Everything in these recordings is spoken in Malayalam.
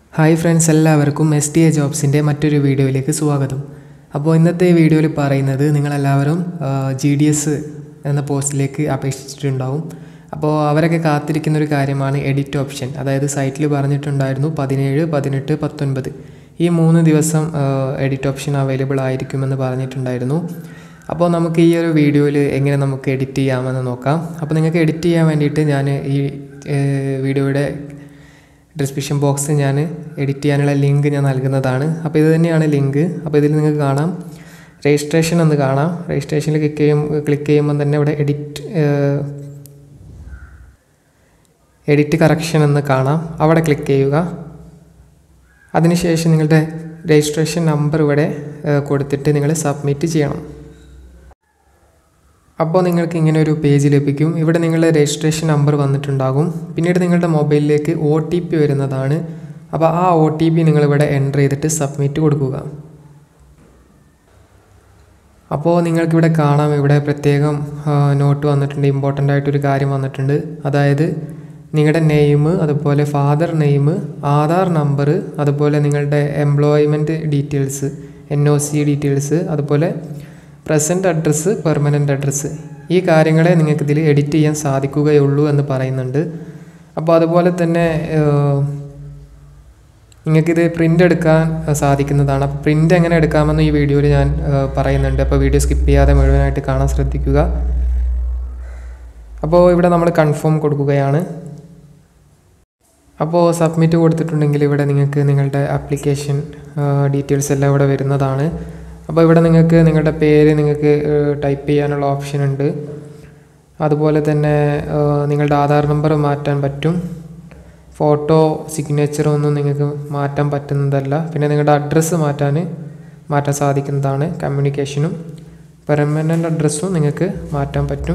ഹായ് ഫ്രണ്ട്സ് എല്ലാവർക്കും എസ് ടി എ ജോബ്സിൻ്റെ മറ്റൊരു വീഡിയോയിലേക്ക് സ്വാഗതം അപ്പോൾ ഇന്നത്തെ വീഡിയോയിൽ പറയുന്നത് നിങ്ങളെല്ലാവരും ജി ഡി എസ് എന്ന പോസ്റ്റിലേക്ക് അപേക്ഷിച്ചിട്ടുണ്ടാവും അപ്പോൾ അവരൊക്കെ കാത്തിരിക്കുന്ന ഒരു കാര്യമാണ് എഡിറ്റ് ഓപ്ഷൻ അതായത് സൈറ്റിൽ പറഞ്ഞിട്ടുണ്ടായിരുന്നു പതിനേഴ് പതിനെട്ട് പത്തൊൻപത് ഈ മൂന്ന് ദിവസം എഡിറ്റ് ഓപ്ഷൻ അവൈലബിൾ ആയിരിക്കുമെന്ന് പറഞ്ഞിട്ടുണ്ടായിരുന്നു അപ്പോൾ നമുക്ക് ഈ ഒരു വീഡിയോയിൽ എങ്ങനെ നമുക്ക് എഡിറ്റ് ചെയ്യാമെന്ന് നോക്കാം അപ്പോൾ നിങ്ങൾക്ക് എഡിറ്റ് ചെയ്യാൻ വേണ്ടിയിട്ട് ഞാൻ ഈ ഏഹ്, വീഡിയോയുടെ ഡിസ്ക്രിപ്ഷൻ ബോക്സ് ഞാൻ എഡിറ്റ് ചെയ്യാനുള്ള ലിങ്ക് ഞാൻ നൽകുന്നതാണ് അപ്പോൾ ഇത് തന്നെയാണ് ലിങ്ക് അപ്പോൾ ഇതിൽ നിങ്ങൾക്ക് കാണാം രജിസ്ട്രേഷൻ എന്ന് കാണാം രജിസ്ട്രേഷനിൽ ക്ലിക്ക് ചെയ്യും ക്ലിക്ക് ചെയ്യുമ്പോൾ തന്നെ ഇവിടെ എഡിറ്റ് എഡിറ്റ് കറക്ഷൻ എന്ന് കാണാം അവിടെ ക്ലിക്ക് ചെയ്യുക അതിനുശേഷം നിങ്ങളുടെ രജിസ്ട്രേഷൻ നമ്പർ ഇവിടെ ഏഹ്, കൊടുത്തിട്ട് നിങ്ങൾ സബ്മിറ്റ് ചെയ്യണം അപ്പോൾ നിങ്ങൾക്ക് ഇങ്ങനെ ഒരു പേജ് ലഭിക്കും ഇവിടെ നിങ്ങളുടെ രജിസ്ട്രേഷൻ നമ്പർ വന്നിട്ടുണ്ടാകും പിന്നീട് നിങ്ങളുടെ മൊബൈലിലേക്ക് ഒ ടി പി വരുന്നതാണ് അപ്പോൾ ആ ഒ ടി പി നിങ്ങളിവിടെ എൻ്റർ ചെയ്തിട്ട് സബ്മിറ്റ് കൊടുക്കുക അപ്പോൾ നിങ്ങൾക്കിവിടെ കാണാം ഇവിടെ പ്രത്യേകം ആ, നോട്ട് വന്നിട്ടുണ്ട് ഇമ്പോർട്ടൻ്റ് ആയിട്ടൊരു കാര്യം വന്നിട്ടുണ്ട് അതായത് നിങ്ങളുടെ നെയിം അതുപോലെ ഫാദർ നെയിം ആധാർ നമ്പർ അതുപോലെ നിങ്ങളുടെ employment details N O C details അതുപോലെ പ്രസൻറ്റ് അഡ്രസ്സ് പെർമനൻ്റ് അഡ്രസ്സ് ഈ കാര്യങ്ങളെ നിങ്ങൾക്ക് ഇതിൽ എഡിറ്റ് ചെയ്യാൻ സാധിക്കുകയുള്ളൂ എന്ന് പറയുന്നുണ്ട് അപ്പോൾ അതുപോലെ തന്നെ ഏഹ്, നിങ്ങൾക്കിത് പ്രിൻ്റ് എടുക്കാൻ അഹ് സാധിക്കുന്നതാണ് അപ്പോൾ പ്രിൻ്റ് എങ്ങനെ എടുക്കാമെന്ന് ഈ വീഡിയോയിൽ ഞാൻ അഹ് പറയുന്നുണ്ട് അപ്പോൾ വീഡിയോ സ്കിപ്പ് ചെയ്യാതെ മുഴുവനായിട്ട് കാണാൻ ശ്രദ്ധിക്കുക അപ്പോൾ ഇവിടെ നമ്മൾ കൺഫേം കൊടുക്കുകയാണ് അപ്പോൾ സബ്മിറ്റ് കൊടുത്തിട്ടുണ്ടെങ്കിൽ ഇവിടെ നിങ്ങൾക്ക് നിങ്ങളുടെ ആപ്ലിക്കേഷൻ ഡീറ്റെയിൽസ് എല്ലാം ഇവിടെ വരുന്നതാണ് അപ്പോൾ ഇവിടെ നിങ്ങൾക്ക് നിങ്ങളുടെ പേര് നിങ്ങൾക്ക് ടൈപ്പ് ചെയ്യാനുള്ള ഓപ്ഷൻ ഉണ്ട് അതുപോലെ തന്നെ ഏഹ്, നിങ്ങളുടെ ആധാർ നമ്പർ മാറ്റാൻ പറ്റും ഫോട്ടോ സിഗ്നേച്ചറും ഒന്നും നിങ്ങൾക്ക് മാറ്റാൻ പറ്റുന്നതല്ല പിന്നെ നിങ്ങളുടെ അഡ്രസ്സ് മാറ്റാൻ മാറ്റാൻ സാധിക്കുന്നതാണ് കമ്മ്യൂണിക്കേഷനും പെർമനൻ്റ് അഡ്രസ്സും നിങ്ങൾക്ക് മാറ്റാൻ പറ്റും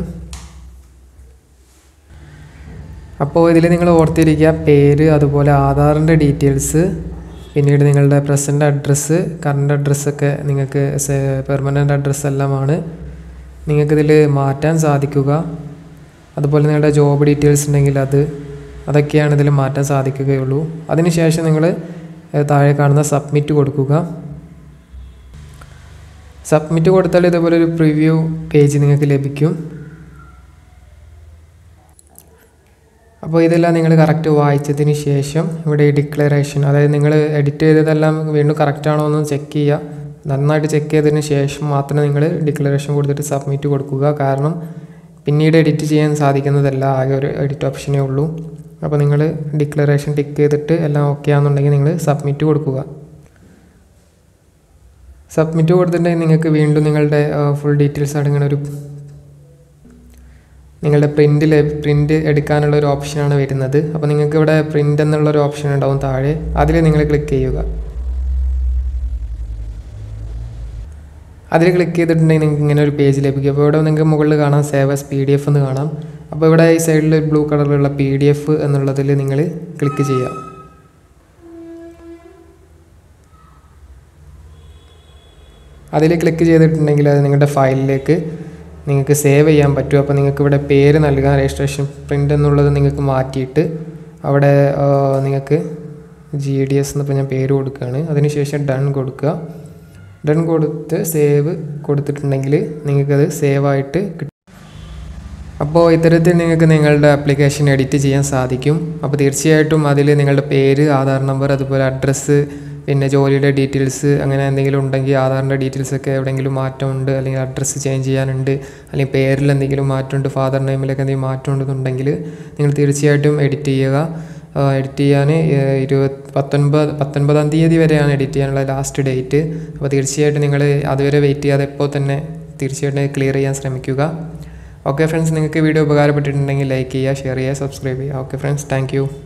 അപ്പോൾ ഇതിൽ നിങ്ങൾ ഓർത്തിരിക്കുക പേര് അതുപോലെ ആധാറിൻ്റെ ഡീറ്റെയിൽസ് പിന്നീട് നിങ്ങളുടെ പ്രസൻറ്റ് അഡ്രസ്സ് കറണ്ട് അഡ്രസ്സൊക്കെ നിങ്ങൾക്ക് പെർമനൻ്റ് അഡ്രസ്സ് എല്ലാമാണ് നിങ്ങൾക്കിതിൽ മാറ്റാൻ സാധിക്കുക അതുപോലെ നിങ്ങളുടെ ജോബ് ഡീറ്റെയിൽസ് ഉണ്ടെങ്കിൽ അത് അതൊക്കെയാണ് ഇതിൽ മാറ്റാൻ സാധിക്കുകയുള്ളൂ അതിനുശേഷം നിങ്ങൾ ഏഹ്, താഴെ കാണുന്ന സബ്മിറ്റ് കൊടുക്കുക സബ്മിറ്റ് കൊടുത്താൽ ഇതുപോലെ ഒരു പ്രിവ്യൂ പേജ് നിങ്ങൾക്ക് ലഭിക്കും അപ്പോൾ ഇതെല്ലാം നിങ്ങൾ കറക്റ്റ് വായിച്ചതിന് ശേഷം ഇവിടെ ഈ ഡിക്ലറേഷൻ അതായത് നിങ്ങൾ എഡിറ്റ് ചെയ്തതെല്ലാം വീണ്ടും കറക്റ്റ് ആണോ എന്ന് ചെക്ക് ചെയ്യുക നന്നായിട്ട് ചെക്ക് ചെയ്തതിന് ശേഷം മാത്രം നിങ്ങൾ ഡിക്ലറേഷൻ കൊടുത്തിട്ട് സബ്മിറ്റ് കൊടുക്കുക കാരണം പിന്നീട് എഡിറ്റ് ചെയ്യാൻ സാധിക്കുന്നതല്ല ആകെ ഒരു എഡിറ്റ് ഓപ്ഷനേ ഉള്ളൂ അപ്പോൾ നിങ്ങൾ ഡിക്ലറേഷൻ ടിക്ക് ചെയ്തിട്ട് എല്ലാം ഓക്കെ ആണെന്നുണ്ടെങ്കിൽ നിങ്ങൾ സബ്മിറ്റ് കൊടുക്കുക സബ്മിറ്റ് കൊടുത്തിട്ടുണ്ടെങ്കിൽ നിങ്ങൾക്ക് വീണ്ടും നിങ്ങളുടെ ഫുൾ ഡീറ്റെയിൽസ് അടങ്ങുന്ന ഒരു നിങ്ങളുടെ പ്രിൻറ്റിൽ പ്രിൻ്റ് എടുക്കാനുള്ള ഒരു ഓപ്ഷനാണ് വരുന്നത് അപ്പോൾ നിങ്ങൾക്ക് ഇവിടെ പ്രിൻ്റ് എന്നുള്ള ഒരു ഓപ്ഷൻ ഉണ്ടാവും താഴെ അതിൽ നിങ്ങൾ ക്ലിക്ക് ചെയ്യുക അതിൽ ക്ലിക്ക് ചെയ്തിട്ടുണ്ടെങ്കിൽ നിങ്ങൾക്ക് ഇങ്ങനെ ഒരു പേജ് ലഭിക്കും അപ്പോൾ ഇവിടെ നിങ്ങൾക്ക് മുകളിൽ കാണാം save as P D F എന്ന് കാണാം അപ്പോൾ ഇവിടെ ഈ സൈഡിൽ ബ്ലൂ കളറിലുള്ള പി ഡി എഫ് എന്നുള്ളതിൽ നിങ്ങൾ ക്ലിക്ക് ചെയ്യുക അതിൽ ക്ലിക്ക് ചെയ്തിട്ടുണ്ടെങ്കിൽ അത് നിങ്ങളുടെ ഫയലിലേക്ക് നിങ്ങൾക്ക് സേവ് ചെയ്യാൻ പറ്റും അപ്പോൾ നിങ്ങൾക്ക് ഇവിടെ പേര് നൽകാൻ രജിസ്ട്രേഷൻ പ്രിൻ്റ് എന്നുള്ളത് നിങ്ങൾക്ക് മാറ്റിയിട്ട് അവിടെ ആ, നിങ്ങൾക്ക് ജി ഡി എസ് എന്നിപ്പോൾ ഞാൻ പേര് കൊടുക്കുകയാണ് അതിനുശേഷം ഡൺ കൊടുക്കുക ഡൺ കൊടുത്ത് സേവ് കൊടുത്തിട്ടുണ്ടെങ്കിൽ നിങ്ങൾക്കത് സേവ് ആയിട്ട് കിട്ടും അപ്പോൾ ഇത്തരത്തിൽ നിങ്ങൾക്ക് നിങ്ങളുടെ ആപ്ലിക്കേഷൻ എഡിറ്റ് ചെയ്യാൻ സാധിക്കും അപ്പോൾ തീർച്ചയായിട്ടും അതിൽ നിങ്ങളുടെ പേര് ആധാർ നമ്പർ അതുപോലെ അഡ്രസ്സ് പിന്നെ ജോലിയുടെ ഡീറ്റെയിൽസ് അങ്ങനെ എന്തെങ്കിലും ഉണ്ടെങ്കിൽ ആധാറിൻ്റെ ഡീറ്റെയിൽസ് ഒക്കെ എവിടെയെങ്കിലും മാറ്റമുണ്ട് അല്ലെങ്കിൽ അഡ്രസ്സ് ചേഞ്ച് ചെയ്യാനുണ്ട് അല്ലെങ്കിൽ പേരിൽ എന്തെങ്കിലും മാറ്റമുണ്ട് ഫാദർ നെയിമിലൊക്കെ എന്തെങ്കിലും മാറ്റം ഉണ്ടെന്നുണ്ടെങ്കിൽ നിങ്ങൾ തീർച്ചയായിട്ടും എഡിറ്റ് ചെയ്യുക എഡിറ്റ് ചെയ്യാൻ ഇരുപത് പത്തൊൻപത് പത്തൊൻപതാം തീയതി വരെയാണ് എഡിറ്റ് ചെയ്യാനുള്ള ലാസ്റ്റ് ഡേറ്റ് അപ്പോൾ തീർച്ചയായിട്ടും നിങ്ങൾ അതുവരെ വെയിറ്റ് ചെയ്യാതെ ഇപ്പോൾ തന്നെ തീർച്ചയായിട്ടും ക്ലിയർ ചെയ്യാൻ ശ്രമിക്കുക ഓക്കെ ഫ്രണ്ട്സ് നിങ്ങൾക്ക് വീഡിയോ ഉപകാരപ്പെട്ടിട്ടുണ്ടെങ്കിൽ ലൈക്ക് ചെയ്യുക ഷെയർ ചെയ്യുക സബ്സ്ക്രൈബ് ചെയ്യുക ഓക്കെ ഫ്രണ്ട്സ് താങ്ക്